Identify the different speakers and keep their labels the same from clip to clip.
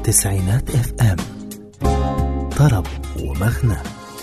Speaker 1: تسعينات اف ام طرب ومغنى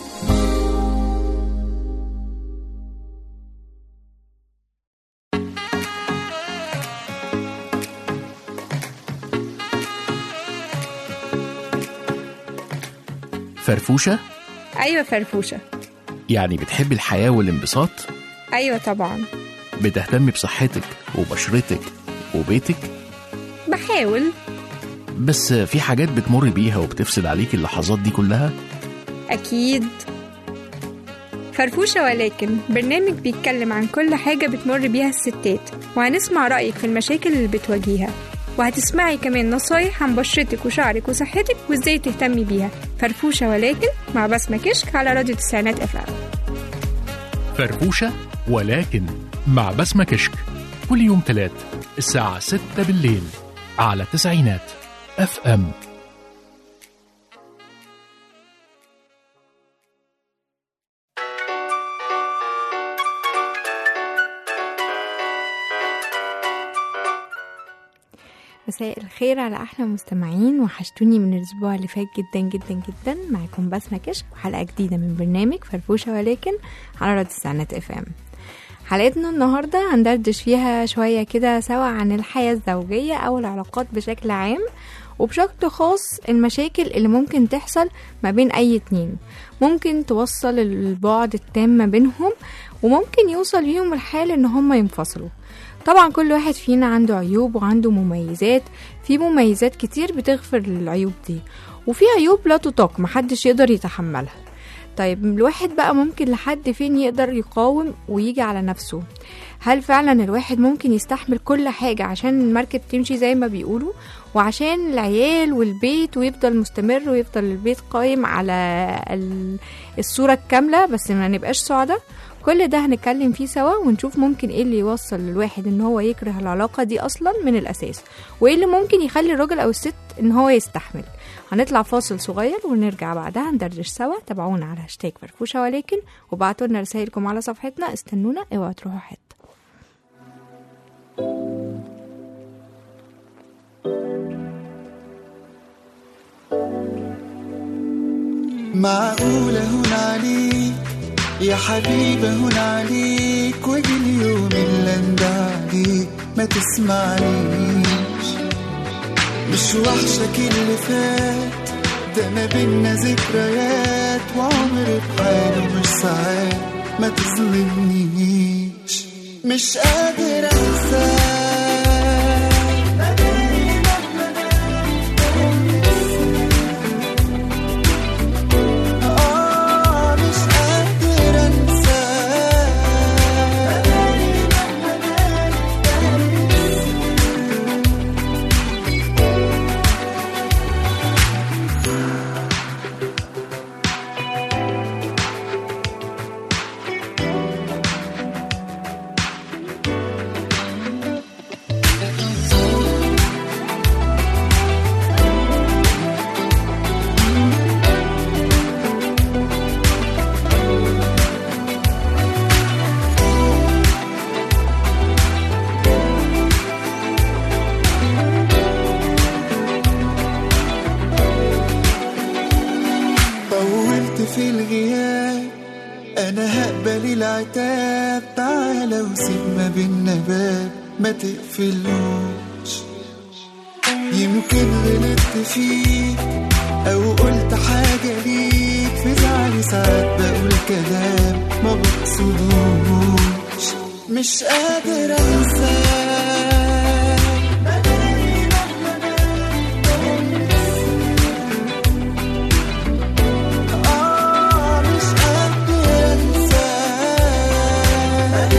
Speaker 2: فرفوشة
Speaker 3: أيوة فرفوشة
Speaker 2: يعني بتحب الحياة والانبساط
Speaker 3: أيوة طبعا
Speaker 2: بتهتم بصحتك وبشرتك وبيتك
Speaker 3: بحاول
Speaker 2: بس في حاجات بتمر بيها وبتفسد عليك اللحظات دي كلها
Speaker 3: أكيد فرفوشة ولكن برنامج بيتكلم عن كل حاجة بتمر بيها الستات وهنسمع رأيك في المشاكل اللي بتواجهيها وهتسمعي كمان نصايح عن بشرتك وشعرك وصحتك وازاي تهتمي بيها فرفوشة ولكن مع بسمة كشك على راديو تسعينات اف ام
Speaker 2: فرفوشة ولكن مع بسمة كشك كل يوم تلات الساعة 6 بالليل على تسعينات اف ام
Speaker 3: مساء الخير على احلى مستمعين وحشتوني من الاسبوع اللي فات جدا جدا جدا معاكم بسمة كشك وحلقة جديدة من برنامج فرفوشة ولكن على راديو السعنات اف ام حلقتنا النهاردة هندردش فيها شوية كده سوا عن الحياة الزوجية أو العلاقات بشكل عام وبشكل خاص المشاكل اللي ممكن تحصل ما بين أي اتنين ممكن توصل البعد التام ما بينهم وممكن يوصل بيهم الحال ان هم ينفصلوا طبعا كل واحد فينا عنده عيوب وعنده مميزات في مميزات كتير بتغفر العيوب دي وفي عيوب لا تطاق محدش يقدر يتحملها طيب الواحد بقى ممكن لحد فين يقدر يقاوم ويجي على نفسه هل فعلا الواحد ممكن يستحمل كل حاجة عشان المركب تمشي زي ما بيقولوا وعشان العيال والبيت ويفضل مستمر ويفضل البيت قايم على ال- الصورة الكاملة بس ما نبقاش سعداء كل ده هنتكلم فيه سوا ونشوف ممكن ايه اللي يوصل للواحد ان هو يكره العلاقة دي اصلا من الاساس وايه اللي ممكن يخلي الراجل او الست ان هو يستحمل هنطلع فاصل صغير ونرجع بعدها ندردش سوا تابعونا على هاشتاج فرفوشة ولكن وبعتوا لنا رسايلكم على صفحتنا استنونا اوعوا تروحوا حتة
Speaker 4: معقولة هون عليك يا حبيبة هون عليك واجي اليوم اللي اندعليك ما تسمعنيش مش وحشك اللي فات ده ما بينا ذكريات وعمر بحاله مش ساعات ما تظلمنيش مش قادر انساك آه مش قادر انساك طولت في الغياب انا هقبل العتاب تعالى وسيب ما بينا باب ما تقفلوش يمكن غلطت فيك او قلت حاجة ليك في زعلي ساعات بقول كلام ما بقصدوش مش قادر انساك آه مش قادر انساك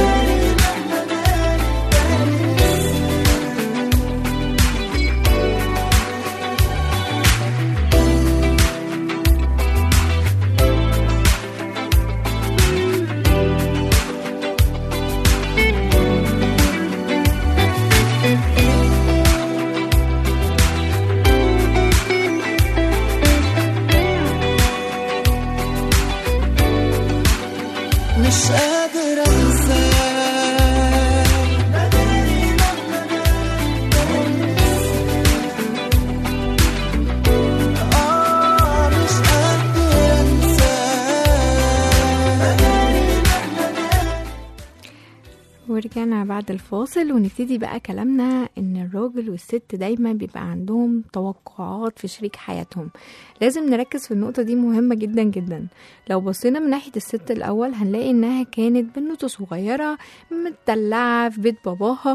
Speaker 3: ورجعنا بعد الفاصل ونبتدي بقى كلامنا ان الراجل والست دايما بيبقى عندهم توقعات في شريك حياتهم لازم نركز في النقطة دي مهمة جدا جدا لو بصينا من ناحية الست الأول هنلاقي إنها كانت بنوتة صغيرة متدلعة في بيت باباها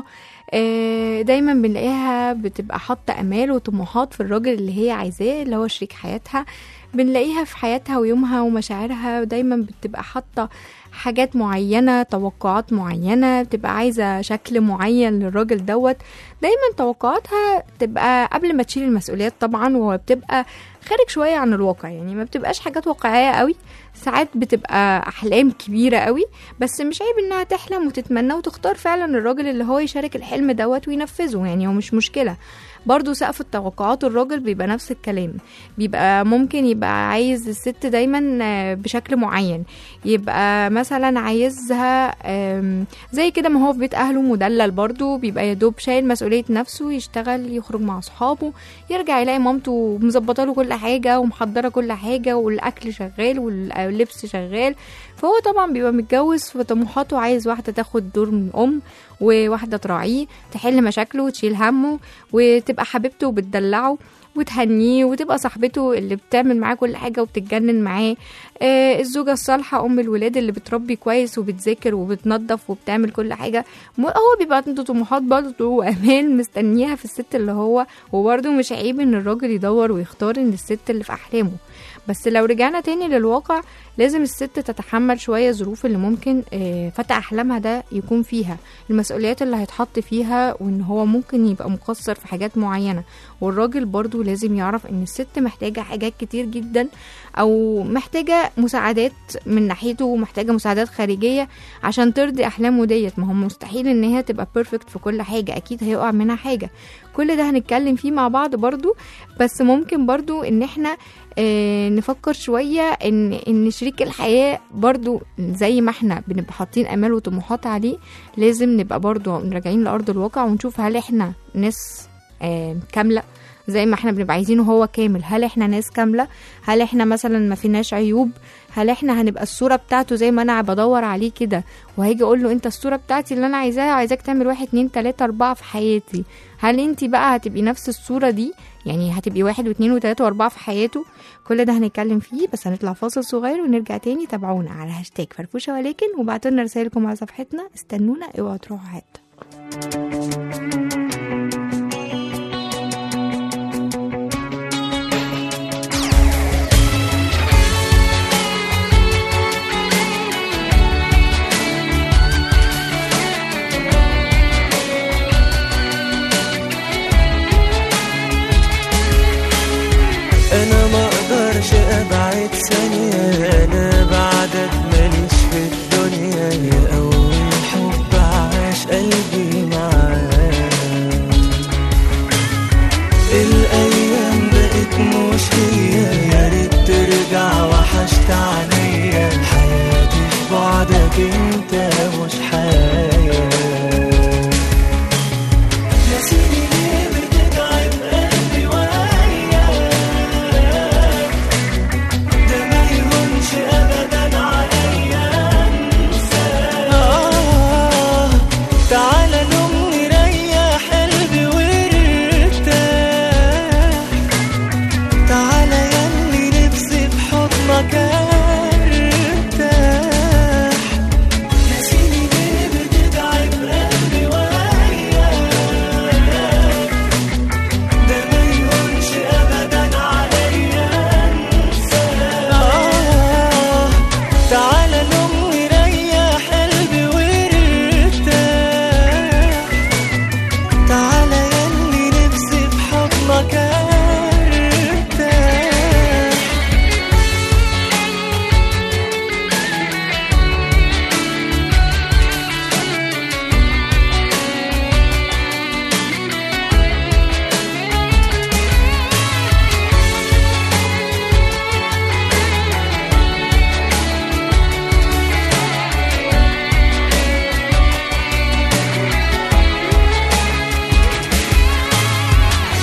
Speaker 3: آه، دايما بنلاقيها بتبقى حاطة أمال وطموحات في الراجل اللي هي عايزاه اللي هو شريك حياتها بنلاقيها في حياتها ويومها ومشاعرها دايما بتبقى حاطة حاجات معينة توقعات معينة بتبقى عايزة شكل معين للراجل دوت دايما توقعاتها تبقى قبل ما تشيل المسؤوليات طبعا وبتبقى خارج شوية عن الواقع يعني ما بتبقاش حاجات واقعية قوي ساعات بتبقى أحلام كبيرة قوي بس مش عيب إنها تحلم وتتمنى وتختار فعلا الراجل اللي هو يشارك الحلم دوت وينفذه يعني هو مش مشكلة برضو سقف التوقعات الراجل بيبقى نفس الكلام بيبقى ممكن يبقى عايز الست دايما آه، بشكل معين يبقى مثلا عايزها آم، زي كده ما هو في بيت اهله مدلل برضو بيبقى يدوب شايل مسؤولية نفسه يشتغل يخرج مع اصحابه يرجع يلاقي مامته مظبطه له كل حاجة ومحضرة كل حاجة والاكل شغال واللبس شغال فهو طبعا بيبقى متجوز في طموحاته عايز واحدة تاخد دور من ام وواحدة تراعيه تحل مشاكله وتشيل همه وتبقى حبيبته وبتدلعه وتهنيه وتبقى صاحبته اللي بتعمل معاه كل حاجة وبتتجنن معاه آه الزوجة الصالحة أم الولاد اللي بتربي كويس وبتذاكر وبتنظف وبتعمل كل حاجة م- هو بيبقى عنده طموحات برضه وأمان مستنياها في الست اللي هو وبرضه مش عيب إن الراجل يدور ويختار إن الست اللي في أحلامه بس لو رجعنا تاني للواقع لازم الست تتحمل شوية ظروف اللي ممكن آه، فتى أحلامها ده يكون فيها المسؤوليات اللي هيتحط فيها وإن هو ممكن يبقى مقصر في حاجات معينة والراجل برضو لازم يعرف إن الست محتاجة حاجات كتير جدا أو محتاجة مساعدات من ناحيته ومحتاجة مساعدات خارجية عشان ترضي أحلامه ديت ما هو مستحيل إن هي تبقى بيرفكت في كل حاجة أكيد هيقع منها حاجة كل ده هنتكلم فيه مع بعض برضو بس ممكن برضو إن احنا آه، نفكر شوية ان ان شريك الحياة برضو زي ما احنا بنبقى حاطين امال وطموحات عليه لازم نبقى برضو راجعين لارض الواقع ونشوف هل احنا ناس آه، كاملة زي ما احنا بنبقى عايزينه هو كامل هل احنا ناس كاملة هل احنا مثلا ما فيناش عيوب هل احنا هنبقى الصورة بتاعته زي ما انا بدور عليه كده وهيجي اقول له انت الصورة بتاعتي اللي انا عايزاها عايزاك تعمل واحد اتنين تلاتة اربعة في حياتي هل انت بقى هتبقي نفس الصورة دي يعني هتبقي واحد واثنين وثلاثة واربعة في حياته كل ده هنتكلم فيه بس هنطلع فاصل صغير ونرجع تاني تابعونا على هاشتاج فرفوشة ولكن وبعتوا لنا رسائلكم على صفحتنا استنونا اوعوا تروحوا حتة
Speaker 5: انا ما اقدرش ابعد ثانية انا بعدك ماليش في الدنيا يا اول حب عاش قلبي معاك الايام بقت مش هي يا ريت ترجع وحشت عليا حياتي في بعدك انت مش حياه يا سيدي ليه بتتعب قلبي وياك ده ما يهونش ابدا عليا انساك آه تعالى نوم نريح قلبي وارتاح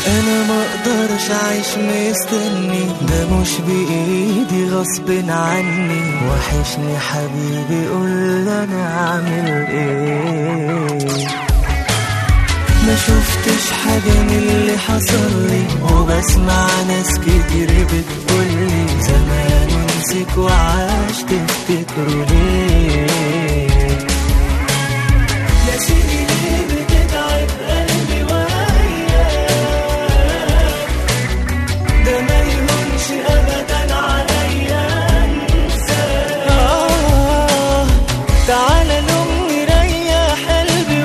Speaker 5: انا ما اقدرش اعيش مستني ده مش بايدي غصب عني وحشني حبيبي قول انا اعمل ايه ما شفتش حاجة من اللي حصل لي وبسمع ناس كتير بتقولي زمان نسيك وعاش تفتكروا ليه يا سيدي ليه بتتعب قلبي وياك ده ما يهونش ابدا عليا انساك آه تعالى نوم نريح قلبي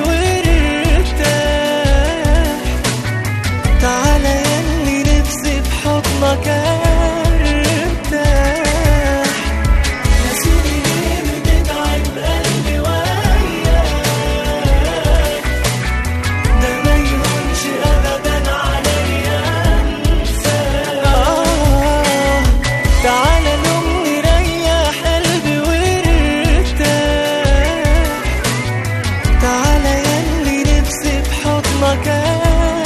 Speaker 5: وارتاح تعالى ياللي نفسي بحضنك ارتاح يا سيدي ليه بتتعب قلبي وياك ده ما يهونش ابدا عليا انساك آه تعالى نوم نريح قلبي وارتاح تعالى ياللي نفسي بحضنك ارتاح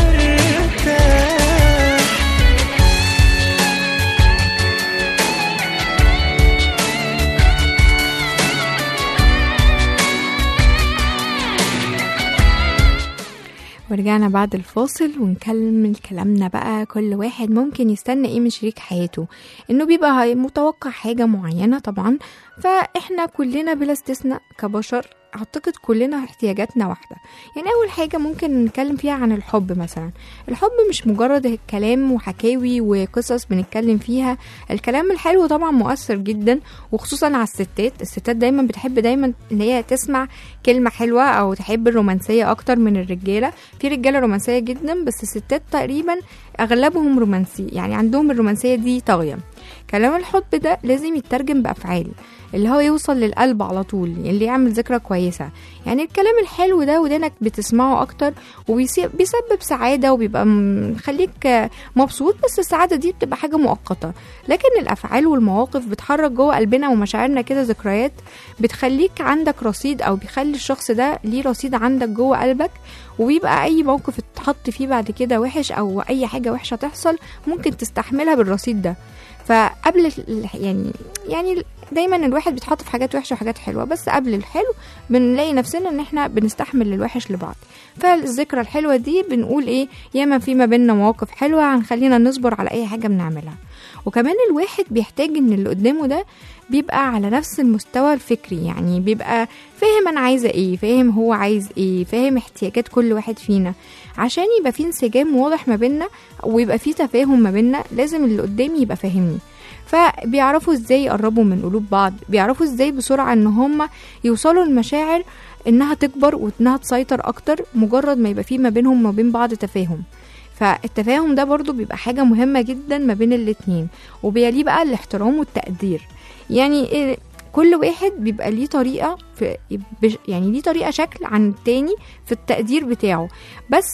Speaker 3: ورجعنا بعد الفاصل ونكمل كلامنا بقى كل واحد ممكن يستنى ايه من شريك حياته انه بيبقى هي- متوقع حاجة معينة طبعا فاحنا كلنا بلا استثناء كبشر اعتقد كلنا احتياجاتنا واحدة يعني اول حاجة ممكن نتكلم فيها عن الحب مثلا الحب مش مجرد كلام وحكاوي وقصص بنتكلم فيها الكلام الحلو طبعا مؤثر جدا وخصوصا على الستات الستات دايما بتحب دايما ان هي تسمع كلمة حلوة او تحب الرومانسية اكتر من الرجالة في رجالة رومانسية جدا بس الستات تقريبا اغلبهم رومانسي يعني عندهم الرومانسية دي طاغية كلام الحب ده لازم يترجم بافعال اللي هو يوصل للقلب على طول اللي يعمل ذكرى كويسة يعني الكلام الحلو ده ودانك بتسمعه أكتر وبيسبب سعادة وبيبقى مخليك مبسوط بس السعادة دي بتبقى حاجة مؤقتة لكن الأفعال والمواقف بتحرك جوه قلبنا ومشاعرنا كده ذكريات بتخليك عندك رصيد أو بيخلي الشخص ده ليه رصيد عندك جوه قلبك وبيبقى أي موقف اتحط فيه بعد كده وحش أو أي حاجة وحشة تحصل ممكن تستحملها بالرصيد ده فقبل ال- يعني يعني دايما الواحد بيتحط في حاجات وحشه وحاجات حلوه بس قبل الحلو بنلاقي نفسنا ان احنا بنستحمل الوحش لبعض فالذكرى الحلوه دي بنقول ايه ياما في ما بيننا مواقف حلوه هنخلينا نصبر على اي حاجه بنعملها وكمان الواحد بيحتاج ان اللي قدامه ده بيبقى على نفس المستوى الفكري يعني بيبقى فاهم انا عايزه ايه فاهم هو عايز ايه فاهم احتياجات كل واحد فينا عشان يبقى في انسجام واضح ما بيننا ويبقى في تفاهم ما بيننا لازم اللي قدامي يبقى فاهمني فبيعرفوا ازاي يقربوا من قلوب بعض بيعرفوا ازاي بسرعه ان هم يوصلوا المشاعر انها تكبر وانها تسيطر اكتر مجرد ما يبقى في ما بينهم ما بين بعض تفاهم فالتفاهم ده برضو بيبقى حاجة مهمة جدا ما بين الاتنين وبيليه بقى الاحترام والتقدير يعني إيه كل واحد بيبقى ليه طريقة في بش- يعني ليه طريقة شكل عن التاني في التقدير بتاعه بس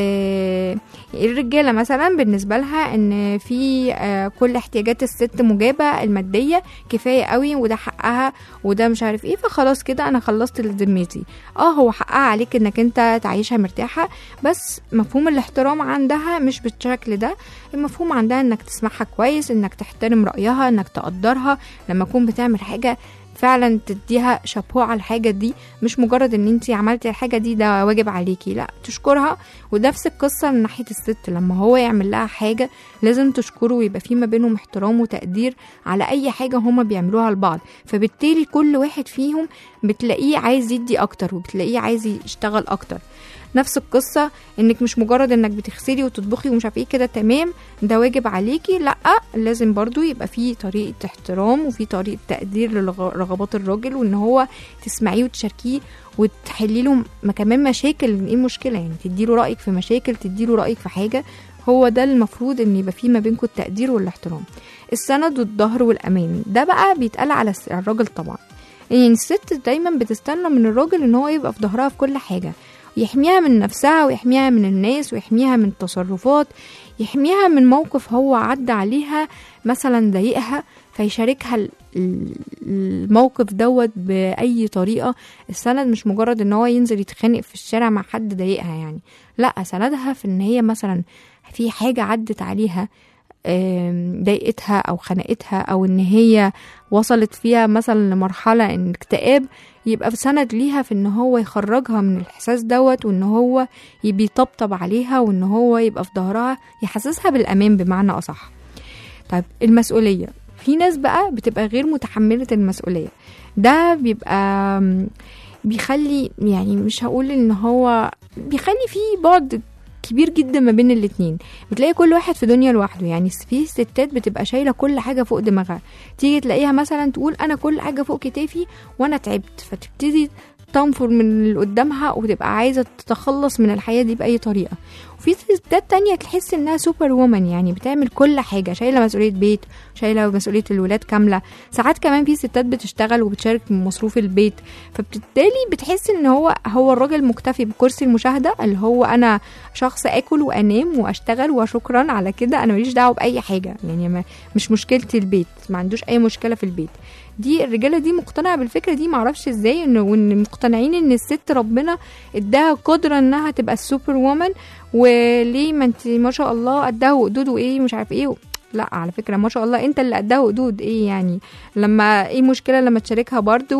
Speaker 3: آه الرجالة مثلا بالنسبة لها ان في آه كل احتياجات الست مجابة المادية كفاية قوي وده حقها وده مش عارف ايه فخلاص كده انا خلصت اللي ذمتي اه هو حقها عليك انك انت تعيشها مرتاحة بس مفهوم الاحترام عندها مش بالشكل ده المفهوم عندها انك تسمعها كويس انك تحترم رأيها انك تقدرها لما تكون بتعمل حاجة فعلا تديها شابوه على الحاجة دي مش مجرد ان انت عملتي الحاجة دي ده واجب عليكي لا تشكرها ونفس القصة من ناحية الست لما هو يعمل لها حاجة لازم تشكره ويبقى في ما بينهم احترام وتقدير على اي حاجة هما بيعملوها لبعض فبالتالي كل واحد فيهم بتلاقيه عايز يدي اكتر وبتلاقيه عايز يشتغل اكتر نفس القصة انك مش مجرد انك بتغسلي وتطبخي ومش عارف ايه كده تمام ده واجب عليكي لا لازم برضو يبقى في طريقة احترام وفي طريقة تقدير لرغبات الراجل وان هو تسمعيه وتشاركيه وتحلي له م- كمان مشاكل ايه المشكلة يعني تديله رأيك في مشاكل تديله رأيك في حاجة هو ده المفروض ان يبقى فيه ما بينكم التقدير والاحترام السند والظهر والامان ده بقى بيتقال على الس- على الراجل طبعا يعني الست دايما بتستنى من الراجل ان هو يبقى في ظهرها في كل حاجه يحميها من نفسها ويحميها من الناس ويحميها من التصرفات يحميها من موقف هو عدى عليها مثلا ضايقها فيشاركها ال- ال- الموقف دوت بأي طريقة السند مش مجرد ان هو ينزل يتخانق في الشارع مع حد ضايقها يعني لا سندها في ان هي مثلا في حاجة عدت عليها آم، ضايقتها او خنقتها او ان هي وصلت فيها مثلا لمرحلة ان اكتئاب يبقى في سند ليها في ان هو يخرجها من الاحساس دوت وان هو يبقى يطبطب عليها وان هو يبقى في ظهرها يحسسها بالامان بمعنى اصح طيب المسؤولية في ناس بقى بتبقى غير متحملة المسؤولية ده بيبقى آم، بيخلي يعني مش هقول ان هو بيخلي فيه بعد كبير جدا ما بين الاتنين بتلاقي كل واحد في دنيا لوحده يعني في ستات بتبقى شايله كل حاجه فوق دماغها تيجي تلاقيها مثلا تقول انا كل حاجه فوق كتافي وانا تعبت فتبتدي تنفر من اللي قدامها وتبقى عايزه تتخلص من الحياه دي باي طريقه وفي ستات تانية تحس انها سوبر وومن يعني بتعمل كل حاجه شايله مسؤوليه بيت شايله مسؤوليه الولاد كامله ساعات كمان في ستات بتشتغل وبتشارك من مصروف البيت فبالتالي بتحس ان هو هو الراجل مكتفي بكرسي المشاهده اللي هو انا شخص اكل وانام واشتغل وشكرا على كده انا ماليش دعوه باي حاجه يعني ما مش مشكلتي البيت ما عندوش اي مشكله في البيت دي الرجاله دي مقتنعه بالفكره دي معرفش ازاي انه وان مقتنعين ان الست ربنا اداها قدره انها تبقى السوبر وومن وليه ما انت ما شاء الله قدها وقدود وايه مش عارف ايه لا على فكره ما شاء الله انت اللي قدها وقدود ايه يعني لما ايه مشكله لما تشاركها برضو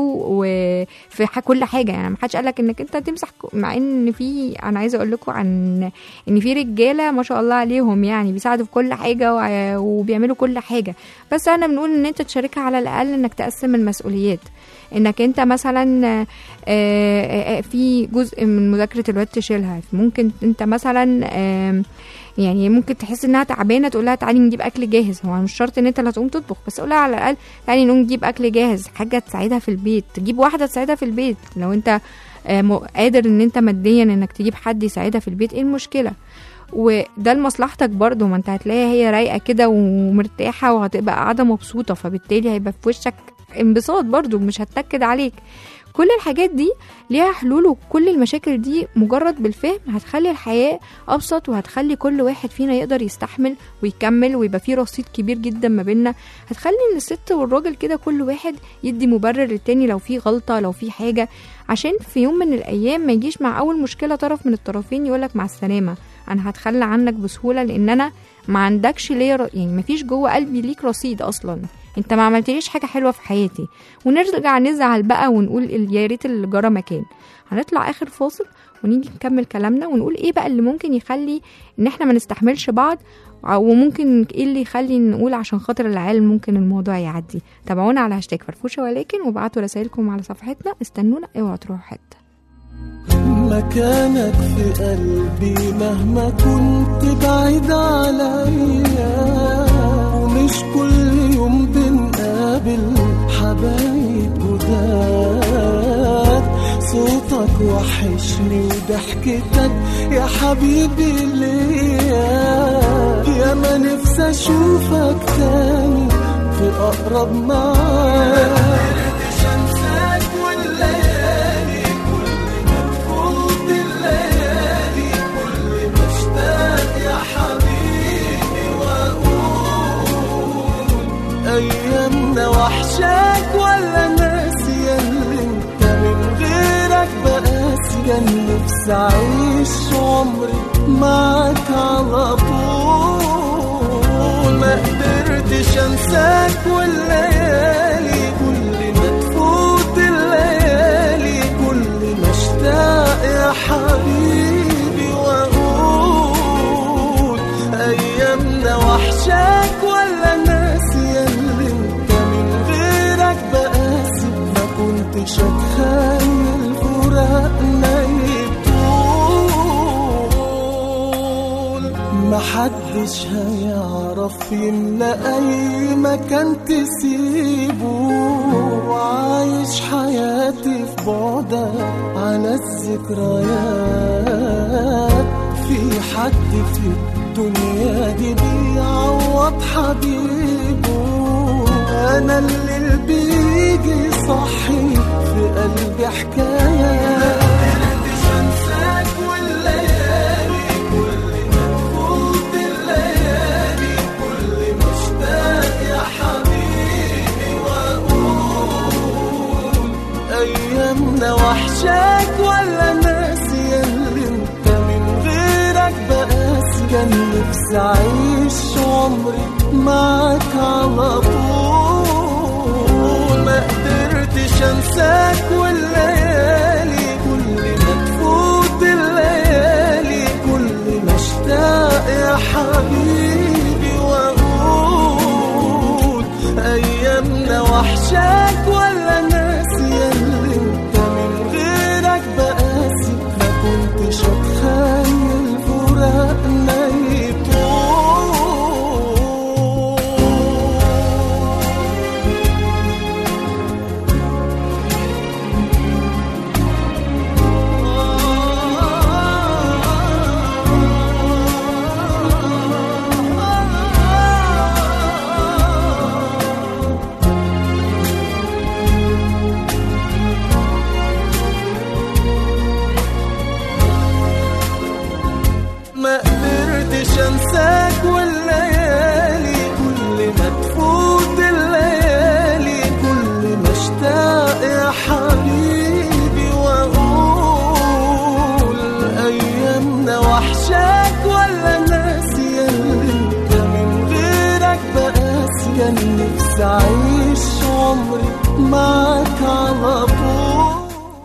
Speaker 3: وفي ح- كل حاجه يعني ما حدش قالك انك انت تمسح ك- مع ان في انا عايزه اقول لكم عن ان في رجاله ما شاء الله عليهم يعني بيساعدوا في كل حاجه وع- وبيعملوا كل حاجه بس انا بنقول ان انت تشاركها على الاقل انك تقسم المسؤوليات انك انت مثلا آه، آه، آه، في جزء من مذاكره الواد تشيلها ممكن انت مثلا آم، يعني ممكن تحس انها تعبانه تقول لها تعالي نجيب اكل جاهز هو مش شرط ان انت اللي هتقوم تطبخ بس قول لها على الاقل تعالي نقوم نجيب اكل جاهز حاجه تساعدها في البيت تجيب واحده تساعدها في البيت لو انت آه، م- قادر ان انت ماديا انك تجيب حد يساعدها في البيت ايه المشكله وده لمصلحتك برضو ما انت هتلاقيها هي رايقه كده ومرتاحه وهتبقى قاعده مبسوطه فبالتالي هيبقى في وشك انبساط برضو مش هتنكد عليك كل الحاجات دي ليها حلول وكل المشاكل دي مجرد بالفهم هتخلي الحياة أبسط وهتخلي كل واحد فينا يقدر يستحمل ويكمل ويبقى فيه رصيد كبير جدا ما بيننا هتخلي ان الست والراجل كده كل واحد يدي مبرر للتاني لو في غلطة لو في حاجة عشان في يوم من الأيام ما يجيش مع أول مشكلة طرف من الطرفين يقولك مع السلامة أنا هتخلى عنك بسهولة لأن أنا ما عندكش ليا ر- يعني ما فيش جوه قلبي ليك رصيد أصلا انت ما عملتليش حاجة حلوة في حياتي ونرجع نزعل بقى ونقول ال- يا ريت اللي جرى مكان هنطلع اخر فاصل ونيجي نكمل كلامنا ونقول ايه بقى اللي ممكن يخلي ان احنا ما نستحملش بعض وممكن ايه اللي يخلي نقول عشان خاطر العيال ممكن الموضوع يعدي تابعونا على هاشتاج فرفوشه ولكن وابعتوا رسائلكم على صفحتنا استنونا اوعوا تروحوا حته
Speaker 5: مكانك في قلبي مهما كنت بعيد عليا ومش كل يوم بنقابل حبايب جداد صوتك وحشني وضحكتك يا حبيبي ليا يا ما نفسي اشوفك تاني في اقرب معاد شمسك والليالي فوت الليالي كل ما اشتاق يا حبيبي واقول ايامنا وحشاك ولا ناسي اللي انت من غيرك بقاسي كان نفسي اعيش عمري معاك على طول ما قدرتش انساك والليالي كل ما تفوت الليالي كل ما اشتاق يا حبيبي واقول ايامنا وحشاك ولا ناسي اللي انت من غيرك بقاسي ما كنتش اتخيل فراقنا يطول محدش هيعرف يملى اي مكان تسيبه وعايش حياتي في بعدك على الذكريات في حد في الدنيا دي بيعوض حبيبه انا اللي بيجي صحي في قلبي حكايات انساك والليالي كل ما تفوت الليالي كل ما اشتاق يا حبيبي واقول ايامنا وحشاك ولا ناسي اللي انت من غيرك بقاسي كان نفسي نفسي أعيش عمري معاك على طول ما قدرتش أنساك والليالي كل ما تفوت الليالي كل ما اشتاق يا حبيبي وأقول أيامنا وحشاك ولا ناسية اللي انت من غيرك بقاسي ما كنتش أتخيل فراقنا يطول ما قدرتش انساك والليالي كل ما تفوت الليالي كل ما اشتاق يا حبيبي واقول ايامنا وحشاك ولا ناسية اللي انت من غيرك بقاسية نفسي اعيش عمري معاك على طول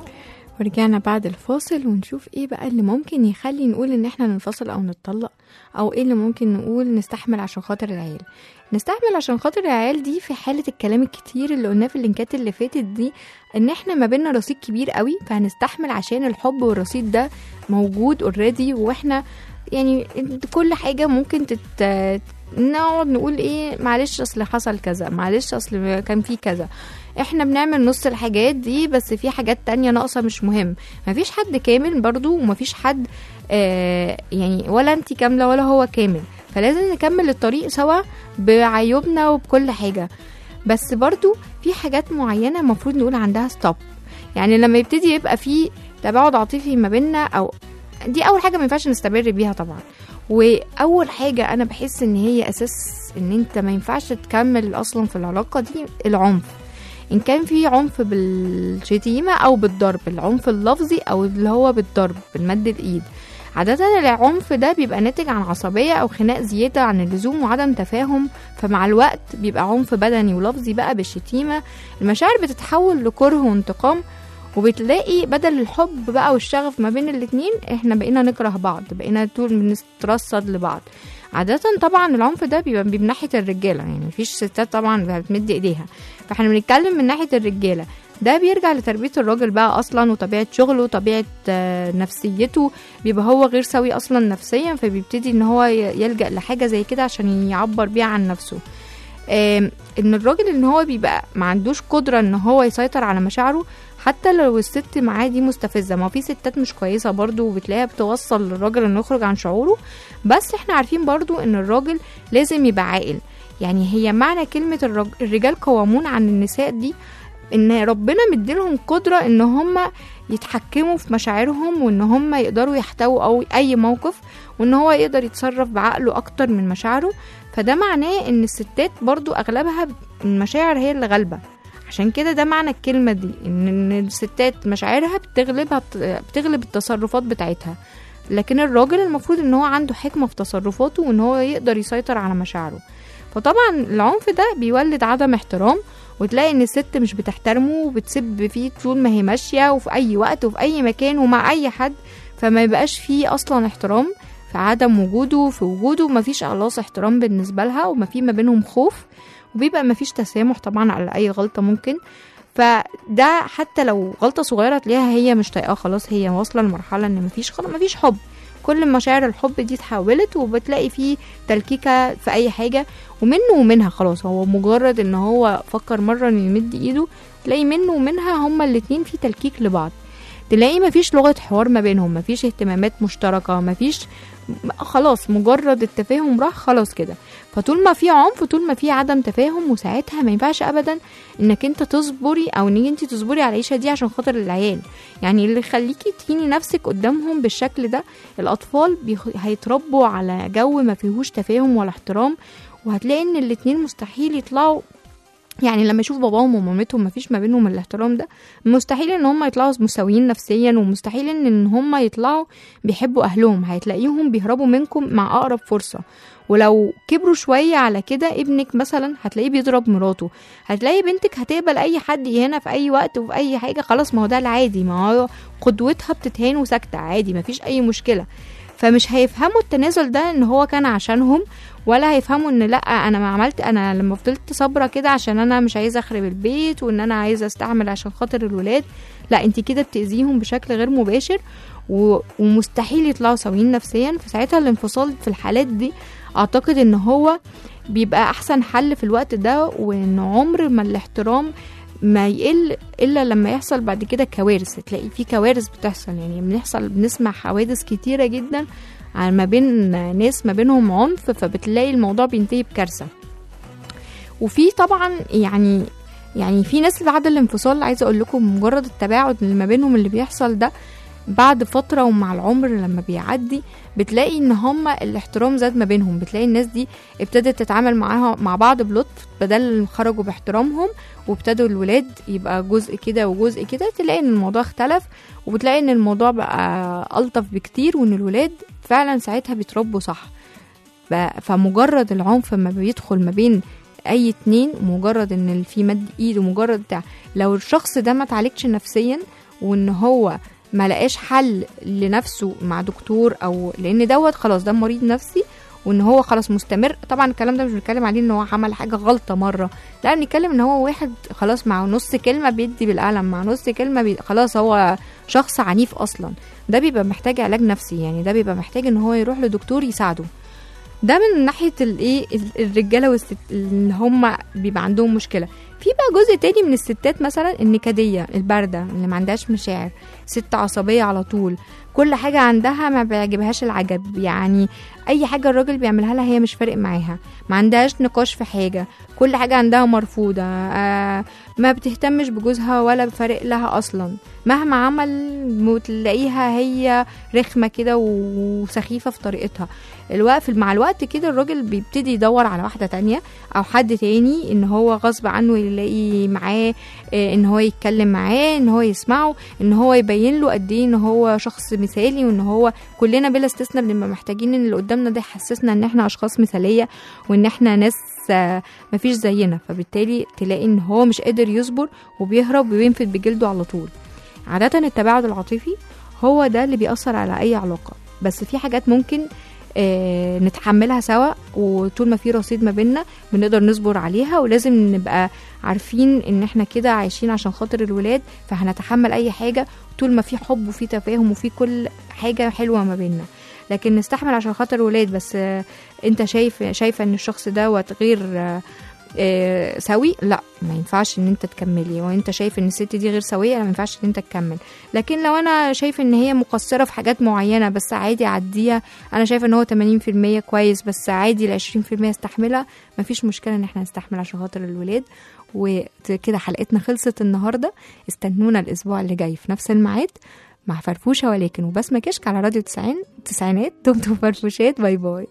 Speaker 3: ورجعنا بعد الفاصل ونشوف ايه بقى اللي ممكن يخلي نقول ان احنا ننفصل او نتطلق او ايه اللي ممكن نقول نستحمل عشان خاطر العيال نستحمل عشان خاطر العيال دي في حالة الكلام الكتير اللي قلناه في اللينكات اللي فاتت دي ان احنا ما بينا رصيد كبير قوي فهنستحمل عشان الحب والرصيد ده موجود اوريدي واحنا يعني كل حاجة ممكن تت نقعد نقول ايه معلش اصل حصل كذا معلش اصل كان في كذا احنا بنعمل نص الحاجات دي بس في حاجات تانية ناقصة مش مهم مفيش حد كامل برضو ومفيش حد آه يعني ولا انت كاملة ولا هو كامل فلازم نكمل الطريق سوا بعيوبنا وبكل حاجة بس برضو في حاجات معينة المفروض نقول عندها ستوب يعني لما يبتدي يبقى في تباعد عاطفي ما بيننا او دي اول حاجة ما ينفعش نستمر بيها طبعا واول حاجة انا بحس ان هي اساس ان انت ما ينفعش تكمل اصلا في العلاقة دي العنف ان كان في عنف بالشتيمة او بالضرب العنف اللفظي او اللي هو بالضرب بالمد الايد عادة العنف ده بيبقى ناتج عن عصبية أو خناق زيادة عن اللزوم وعدم تفاهم فمع الوقت بيبقى عنف بدني ولفظي بقى بالشتيمة المشاعر بتتحول لكره وانتقام وبتلاقي بدل الحب بقى والشغف ما بين الاتنين احنا بقينا نكره بعض بقينا طول بنترصد لبعض عادة طبعا العنف ده بيبقى من ناحية الرجالة يعني مفيش ستات طبعا بتمد ايديها فاحنا بنتكلم من ناحية الرجالة ده بيرجع لتربية الراجل بقى أصلا وطبيعة شغله وطبيعة آه، نفسيته بيبقى هو غير سوي أصلا نفسيا فبيبتدي إن هو ي- يلجأ لحاجة زي كده عشان يعبر بيها عن نفسه آم، ان الراجل ان هو بيبقى ما عندوش قدرة ان هو يسيطر على مشاعره حتى لو الست معاه دي مستفزة ما في ستات مش كويسة برضو وبتلاقيها بتوصل للراجل انه يخرج عن شعوره بس احنا عارفين برضو ان الراجل لازم يبقى عاقل يعني هي معنى كلمة الرج- الرجال قوامون عن النساء دي ان ربنا مديلهم قدرة ان هم يتحكموا في مشاعرهم وان هم يقدروا يحتووا او اي موقف وان هو يقدر يتصرف بعقله اكتر من مشاعره فده معناه ان الستات برضو اغلبها المشاعر هي اللي غالبة عشان كده ده معنى الكلمة دي ان إن الستات مشاعرها بتغلبها بتغلب التصرفات بتاعتها لكن الراجل المفروض ان هو عنده حكمة في تصرفاته وان هو يقدر يسيطر على مشاعره فطبعا العنف ده بيولد عدم احترام وتلاقي ان الست مش بتحترمه وبتسب فيه طول ما هي ماشية وفي اي وقت وفي اي مكان ومع اي حد فما يبقاش فيه اصلا احترام في عدم وجوده في وجوده مفيش خلاص احترام بالنسبة لها وما في ما بينهم خوف وبيبقى مفيش تسامح طبعا على اي غلطة ممكن فده حتى لو غلطة صغيرة تلاقيها هي مش طايقاه خلاص هي واصلة لمرحلة ان مفيش خلاص مفيش حب كل مشاعر الحب دي اتحولت وبتلاقي فيه تلكيكة في اي حاجة ومنه ومنها خلاص هو مجرد ان هو فكر مرة انه يمد ايده تلاقي منه ومنها هما الاتنين في تلكيك لبعض تلاقي مفيش لغة حوار ما بينهم مفيش اهتمامات مشتركة مفيش خلاص مجرد التفاهم راح خلاص كده فطول ما في عنف طول ما في عدم تفاهم وساعتها ما ينفعش ابدا انك انت تصبري او ان انت تصبري على العيشه دي عشان خاطر العيال يعني اللي يخليكي تهيني نفسك قدامهم بالشكل ده الاطفال بيخ... هيتربوا على جو ما فيهوش تفاهم ولا احترام وهتلاقي ان الاتنين مستحيل يطلعوا يعني لما يشوف باباهم ومامتهم مفيش ما بينهم الاحترام ده مستحيل ان هم يطلعوا مساويين نفسيا ومستحيل ان ان هم يطلعوا بيحبوا اهلهم هتلاقيهم بيهربوا منكم مع اقرب فرصه ولو كبروا شوية على كده ابنك مثلا هتلاقيه بيضرب مراته هتلاقي بنتك هتقبل اي حد يهنا في اي وقت وفي اي حاجة خلاص ما هو ده العادي ما هو قدوتها بتتهان وساكتة عادي مفيش اي مشكلة فمش هيفهموا التنازل ده ان هو كان عشانهم ولا هيفهموا ان لا انا ما عملت انا لما فضلت صابره كده عشان انا مش عايزه اخرب البيت وان انا عايزه استحمل عشان خاطر الولاد لا انت كده بتاذيهم بشكل غير مباشر و... ومستحيل يطلعوا سويين نفسيا فساعتها الانفصال في الحالات دي اعتقد ان هو بيبقى احسن حل في الوقت ده وان عمر ما الاحترام ما يقل الا لما يحصل بعد كده كوارث تلاقي في كوارث بتحصل يعني بنحصل بنسمع حوادث كتيره جدا عن ما بين ناس ما بينهم عنف فبتلاقي الموضوع بينتهي بكارثه وفي طبعا يعني يعني في ناس بعد الانفصال عايزه اقول لكم مجرد التباعد اللي ما بينهم اللي بيحصل ده بعد فتره ومع العمر لما بيعدي بتلاقي ان هما الاحترام زاد ما بينهم بتلاقي الناس دي ابتدت تتعامل معاها مع بعض بلطف بدل خرجوا باحترامهم وابتدوا الولاد يبقى جزء كده وجزء كده تلاقي ان الموضوع اختلف وبتلاقي ان الموضوع بقى الطف بكتير وان الولاد فعلا ساعتها بيتربوا صح ب- فمجرد العنف ما بيدخل ما بين اي اتنين مجرد ان في مد ايد ومجرد بتاع لو الشخص ده ما اتعالجش نفسيا وان هو ما لقاش حل لنفسه مع دكتور او لان دوت خلاص ده مريض نفسي وان هو خلاص مستمر طبعا الكلام ده مش بنتكلم عليه ان هو عمل حاجه غلطه مره لا بنتكلم ان هو واحد خلاص مع نص كلمه بيدي بالقلم مع نص كلمه بي... خلاص هو شخص عنيف اصلا ده بيبقى محتاج علاج نفسي يعني ده بيبقى محتاج ان هو يروح لدكتور يساعده ده من ناحيه الايه ال- الرجاله والست اللي هم بيبقى عندهم مشكله في بقى جزء تاني من الستات مثلا النكديه البارده اللي ما عندهاش مشاعر ست عصبيه على طول كل حاجه عندها ما بيعجبهاش العجب يعني اي حاجه الراجل بيعملها لها هي مش فارق معاها ما عندهاش نقاش في حاجه كل حاجه عندها مرفوضه آه ما بتهتمش بجوزها ولا فارق لها اصلا مهما عمل تلاقيها هي رخمه كده وسخيفه في طريقتها الوقت مع الوقت كده الراجل بيبتدي يدور على واحده تانية او حد تاني ان هو غصب عنه يلاقي معاه آه، ان هو يتكلم معاه ان هو يسمعه ان هو يبين له قد ايه ان هو شخص مثالي وان هو كلنا بلا استثناء بنبقى محتاجين ان اللي قدامنا ده يحسسنا ان احنا اشخاص مثاليه وان احنا ناس آه، مفيش زينا فبالتالي تلاقي ان هو مش قادر يصبر وبيهرب وبينفد بجلده على طول عادة التباعد العاطفي هو ده اللي بيأثر على أي علاقة بس في حاجات ممكن آه، نتحملها سوا وطول ما في رصيد ما بينا بنقدر نصبر عليها ولازم نبقى عارفين ان احنا كده عايشين عشان خاطر الولاد فهنتحمل اي حاجة طول ما في حب وفي تفاهم وفي كل حاجة حلوة ما بينا لكن نستحمل عشان خاطر الولاد بس آه، انت شايف شايفه ان الشخص دوت غير آه، آه، سوي لا ما ينفعش ان انت تكملي وانت شايف ان الست دي غير سويه لا ما ينفعش ان انت تكمل لكن لو انا شايف ان هي مقصره في حاجات معينه بس عادي اعديها انا شايفه ان هو 80% كويس بس عادي ال 20% استحملها مفيش مشكله ان احنا نستحمل عشان خاطر الولاد وكده حلقتنا خلصت النهارده استنونا الاسبوع اللي جاي في نفس الميعاد مع فرفوشه ولكن وبسمه كشك على راديو 90 تسعينات دمتم فرفوشات باي باي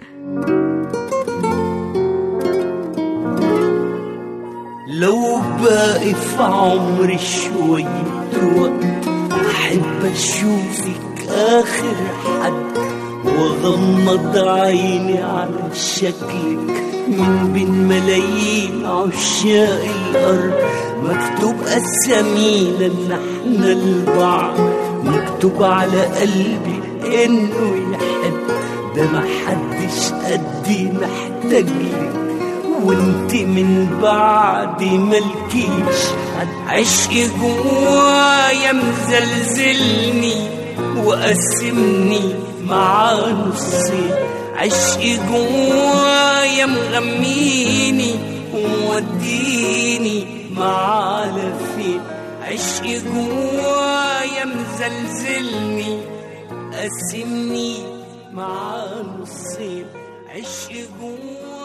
Speaker 5: لو باقي في عمري شوية وقت أحب أشوفك آخر حد وأغمض عيني على شكلك من بين ملايين عشاق الأرض مكتوب أسامينا إن إحنا لبعض مكتوب على قلبي إنه يحب ده محدش قدي محتاج لك وانت من بعد ملكيش حد عشق جوايا مزلزلني وقسمني مع نصين عشق جوايا مغميني وموديني مع لفين عشق جوايا مزلزلني قسمني مع نصين عشق جوايا